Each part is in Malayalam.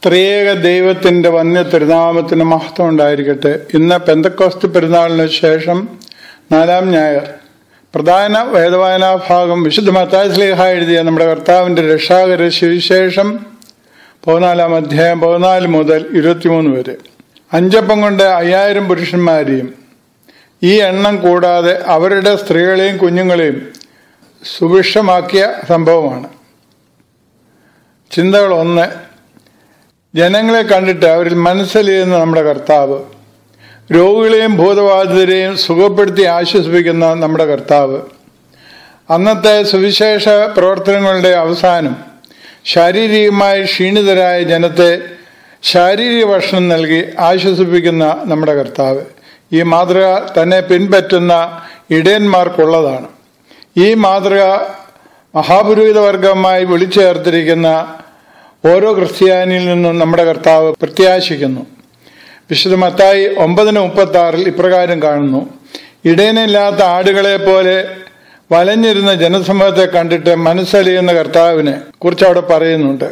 ത്രിയേക ദൈവത്തിന്റെ വന്യ തിരുനാമത്തിന് മഹത്വം ഉണ്ടായിരിക്കട്ടെ ഇന്ന് പെന്തക്കോസ്ത് പെരുന്നാളിന് ശേഷം നാലാം ഞായർ പ്രധാന വേദവായനാ ഭാഗം വിശുദ്ധ മത്താസ്ലേഹ എഴുതിയ നമ്മുടെ കർത്താവിന്റെ രക്ഷാകര സുവിശേഷം പതിനാലാം അധ്യായം പതിനാല് മുതൽ ഇരുപത്തിമൂന്ന് വരെ അഞ്ചപ്പം കൊണ്ട് അയ്യായിരം പുരുഷന്മാരെയും ഈ എണ്ണം കൂടാതെ അവരുടെ സ്ത്രീകളെയും കുഞ്ഞുങ്ങളെയും സുഭിക്ഷമാക്കിയ സംഭവമാണ് ചിന്തകൾ ഒന്ന് ജനങ്ങളെ കണ്ടിട്ട് അവരിൽ മനസ്സിലെയ്യുന്ന നമ്മുടെ കർത്താവ് രോഗികളെയും ഭൂതബാധിതരെയും സുഖപ്പെടുത്തി ആശ്വസിപ്പിക്കുന്ന നമ്മുടെ കർത്താവ് അന്നത്തെ സുവിശേഷ പ്രവർത്തനങ്ങളുടെ അവസാനം ശാരീരികമായി ക്ഷീണിതരായ ജനത്തെ ശാരീരിക ഭക്ഷണം നൽകി ആശ്വസിപ്പിക്കുന്ന നമ്മുടെ കർത്താവ് ഈ മാതൃക തന്നെ പിൻപറ്റുന്ന ഇടയന്മാർക്കുള്ളതാണ് ഈ മാതൃക മഹാപുരോഹിത വർഗമായി വിളിച്ചു ചേർത്തിരിക്കുന്ന ഓരോ ക്രിസ്ത്യാനിയിൽ നിന്നും നമ്മുടെ കർത്താവ് പ്രത്യാശിക്കുന്നു വിശുദ്ധ മത്തായി ഒമ്പതിന് മുപ്പത്തി ആറിൽ ഇപ്രകാരം കാണുന്നു ഇടയനില്ലാത്ത ആടുകളെ പോലെ വലഞ്ഞിരുന്ന ജനസമൂഹത്തെ കണ്ടിട്ട് മനസ്സലിയുന്ന കർത്താവിനെ കുറിച്ച് അവിടെ പറയുന്നുണ്ട്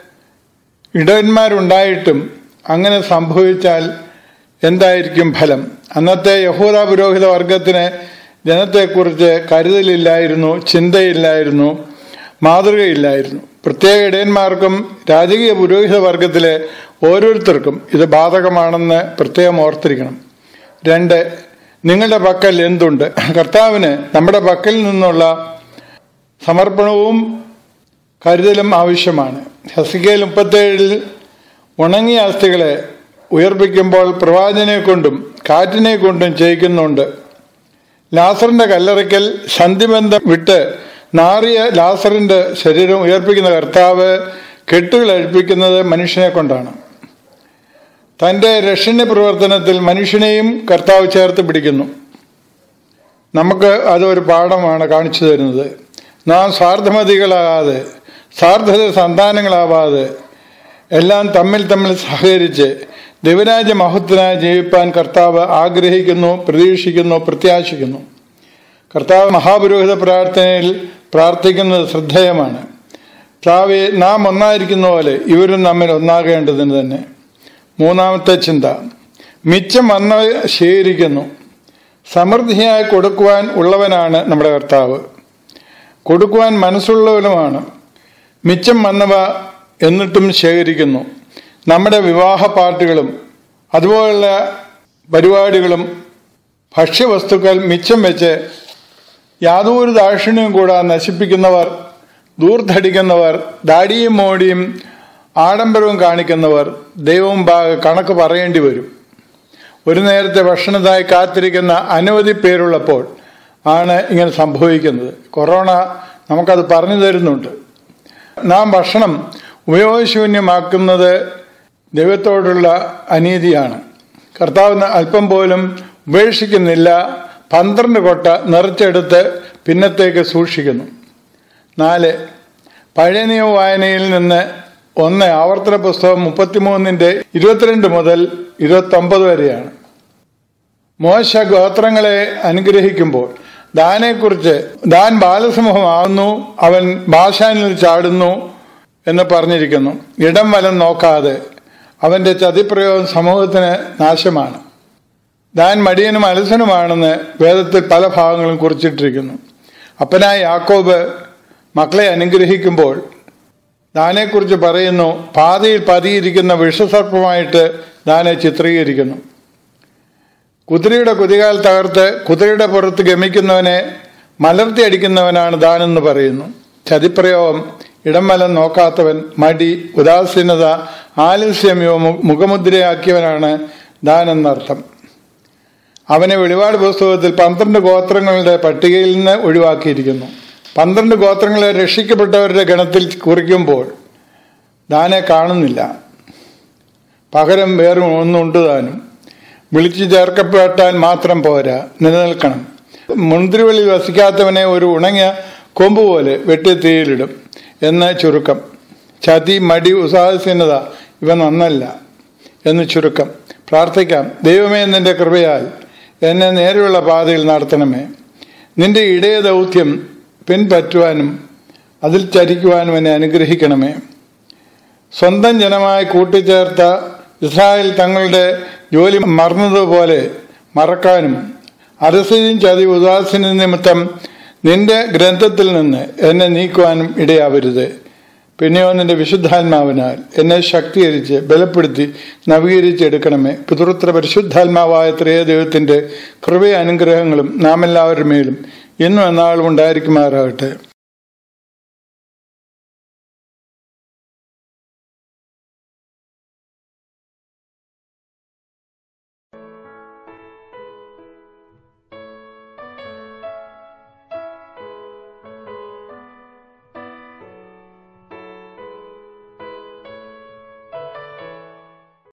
ഇടയന്മാരുണ്ടായിട്ടും അങ്ങനെ സംഭവിച്ചാൽ എന്തായിരിക്കും ഫലം അന്നത്തെ യഹൂദ പുരോഹിത വർഗത്തിന് ജനത്തെക്കുറിച്ച് കരുതലില്ലായിരുന്നു ചിന്തയില്ലായിരുന്നു മാതൃകയില്ലായിരുന്നു പ്രത്യേക ഇടയന്മാർക്കും രാജകീയ പുരോഹിത വർഗത്തിലെ ഓരോരുത്തർക്കും ഇത് ബാധകമാണെന്ന് പ്രത്യേകം ഓർത്തിരിക്കണം രണ്ട് നിങ്ങളുടെ പക്കൽ എന്തുണ്ട് കർത്താവിന് നമ്മുടെ പക്കൽ നിന്നുള്ള സമർപ്പണവും കരുതലും ആവശ്യമാണ് ഹസികയിൽ മുപ്പത്തേഴിൽ ഉണങ്ങിയ അസ്ഥികളെ ഉയർപ്പിക്കുമ്പോൾ പ്രവാചനെ കൊണ്ടും കാറ്റിനെ കൊണ്ടും ചെയ്യിക്കുന്നുണ്ട് ലാസറിന്റെ കല്ലറയ്ക്കൽ സന്ധിബന്ധം വിട്ട് നാറിയ ലാസറിന്റെ ശരീരം ഉയർപ്പിക്കുന്ന കർത്താവ് കെട്ടുകൾ അഴിപ്പിക്കുന്നത് മനുഷ്യനെ കൊണ്ടാണ് തന്റെ രക്ഷണ പ്രവർത്തനത്തിൽ മനുഷ്യനെയും കർത്താവ് ചേർത്ത് പിടിക്കുന്നു നമുക്ക് അതൊരു പാഠമാണ് കാണിച്ചു തരുന്നത് നാം സ്വാർത്ഥമതികളാകാതെ സ്വാർത്ഥത സന്താനങ്ങളാവാതെ എല്ലാം തമ്മിൽ തമ്മിൽ സഹകരിച്ച് ദൈവരാജ്യ മഹത്വനായി ജീവിപ്പാൻ കർത്താവ് ആഗ്രഹിക്കുന്നു പ്രതീക്ഷിക്കുന്നു പ്രത്യാശിക്കുന്നു കർത്താവ് മഹാപുരോഹിത പ്രാർത്ഥനയിൽ പ്രാർത്ഥിക്കുന്നത് ശ്രദ്ധേയമാണ് കർത്താവെ നാം ഒന്നായിരിക്കുന്ന പോലെ ഇവരും നമ്മിൽ ഒന്നാകേണ്ടതിന് തന്നെ മൂന്നാമത്തെ ചിന്ത മിച്ചം വന്ന ശേഖരിക്കുന്നു സമൃദ്ധിയായി കൊടുക്കുവാൻ ഉള്ളവനാണ് നമ്മുടെ കർത്താവ് കൊടുക്കുവാൻ മനസ്സുള്ളവനുമാണ് മിച്ചം വന്നവ എന്നിട്ടും ശേഖരിക്കുന്നു നമ്മുടെ വിവാഹ പാർട്ടികളും അതുപോലുള്ള പരിപാടികളും ഭക്ഷ്യവസ്തുക്കൾ മിച്ചം വെച്ച് യാതൊരു ദാക്ഷിണ്യവും കൂടാതെ നശിപ്പിക്കുന്നവർ ദൂർധടിക്കുന്നവർ ദാടിയും മോടിയും ആഡംബരവും കാണിക്കുന്നവർ ദൈവവും കണക്ക് പറയേണ്ടി വരും ഒരു നേരത്തെ ഭക്ഷണത്തായി കാത്തിരിക്കുന്ന അനവധി പേരുള്ളപ്പോൾ ആണ് ഇങ്ങനെ സംഭവിക്കുന്നത് കൊറോണ നമുക്കത് പറഞ്ഞു തരുന്നുണ്ട് നാം ഭക്ഷണം ഉപയോഗശൂന്യമാക്കുന്നത് ദൈവത്തോടുള്ള അനീതിയാണ് കർത്താവ് അല്പം പോലും ഉപേക്ഷിക്കുന്നില്ല പന്ത്രണ്ട് കൊട്ട നിറച്ചെടുത്ത് പിന്നത്തേക്ക് സൂക്ഷിക്കുന്നു നാല് പഴയ നിയമ വായനയിൽ നിന്ന് ഒന്ന് ആവർത്തന പുസ്തകം മുപ്പത്തിമൂന്നിന്റെ ഇരുപത്തിരണ്ട് മുതൽ ഇരുപത്തൊമ്പത് വരെയാണ് മോശ ഗോത്രങ്ങളെ അനുഗ്രഹിക്കുമ്പോൾ ദാനെക്കുറിച്ച് ദാൻ ബാലസമൂഹമാകുന്നു അവൻ ഭാഷാനിൽ ചാടുന്നു എന്ന് പറഞ്ഞിരിക്കുന്നു ഇടം വലം നോക്കാതെ അവന്റെ ചതിപ്രയോഗം സമൂഹത്തിന് നാശമാണ് ദാൻ മടിയനും അലസനുമാണെന്ന് വേദത്തിൽ പല ഭാഗങ്ങളും കുറിച്ചിട്ടിരിക്കുന്നു അപ്പനായ യാക്കോബ് മക്കളെ അനുഗ്രഹിക്കുമ്പോൾ ദാനെക്കുറിച്ച് പറയുന്നു പാതയിൽ പതിയിരിക്കുന്ന വിഷസർപ്പമായിട്ട് ദാനെ ചിത്രീകരിക്കുന്നു കുതിരയുടെ കുതികാൽ തകർത്ത് കുതിരയുടെ പുറത്ത് ഗമിക്കുന്നവനെ മലർത്തി അടിക്കുന്നവനാണ് ദാനെന്ന് പറയുന്നു ചതിപ്രയോഗം ഇടം വലം നോക്കാത്തവൻ മടി ഉദാസീനത ആലസ്യമയോ മുഖമുദ്രയാക്കിയവനാണ് ദാൻ എന്നർത്ഥം അവനെ വെളിപാട് പുസ്തകത്തിൽ പന്ത്രണ്ട് ഗോത്രങ്ങളുടെ പട്ടികയിൽ നിന്ന് ഒഴിവാക്കിയിരിക്കുന്നു പന്ത്രണ്ട് ഗോത്രങ്ങളെ രക്ഷിക്കപ്പെട്ടവരുടെ ഗണത്തിൽ കുറിക്കുമ്പോൾ ദാനെ കാണുന്നില്ല പകരം വേറെ ഒന്നുണ്ട് താനും വിളിച്ചു ചേർക്കപ്പെട്ടാൽ മാത്രം പോരാ നിലനിൽക്കണം മുന്തിരിവെളിൽ വസിക്കാത്തവനെ ഒരു ഉണങ്ങിയ കൊമ്പ് പോലെ വെട്ടി തീയിലിടും എന്ന് ചുരുക്കം ചതി മടി ഉസാഹസീനത ഇവ നന്നല്ല എന്ന് ചുരുക്കം പ്രാർത്ഥിക്കാം ദൈവമേ നിന്റെ കൃപയാൽ എന്നെ നേരെയുള്ള പാതയിൽ നടത്തണമേ നിന്റെ ഇടയ ദൗത്യം പിൻപറ്റുവാനും അതിൽ ചരിക്കുവാനും എന്നെ അനുഗ്രഹിക്കണമേ സ്വന്തം ജനമായി കൂട്ടിച്ചേർത്ത ഇസ്രായേൽ തങ്ങളുടെ ജോലി മറന്നതുപോലെ മറക്കാനും അരസയും ചതി ഉദാസീന നിമിത്തം നിന്റെ ഗ്രന്ഥത്തിൽ നിന്ന് എന്നെ നീക്കുവാനും ഇടയാവരുത് പിന്നെയോ നിന്റെ വിശുദ്ധാത്മാവിനാൽ എന്നെ ശക്തീകരിച്ച് ബലപ്പെടുത്തി നവീകരിച്ചെടുക്കണമേ പിതൃത്ര പരിശുദ്ധാത്മാവായ ത്രേയ ദൈവത്തിന്റെ കൃപയ അനുഗ്രഹങ്ങളും നാം എല്ലാവരുടെ മേലും ഇന്നും എന്നാളും ഉണ്ടായിരിക്കുമാറാകട്ടെ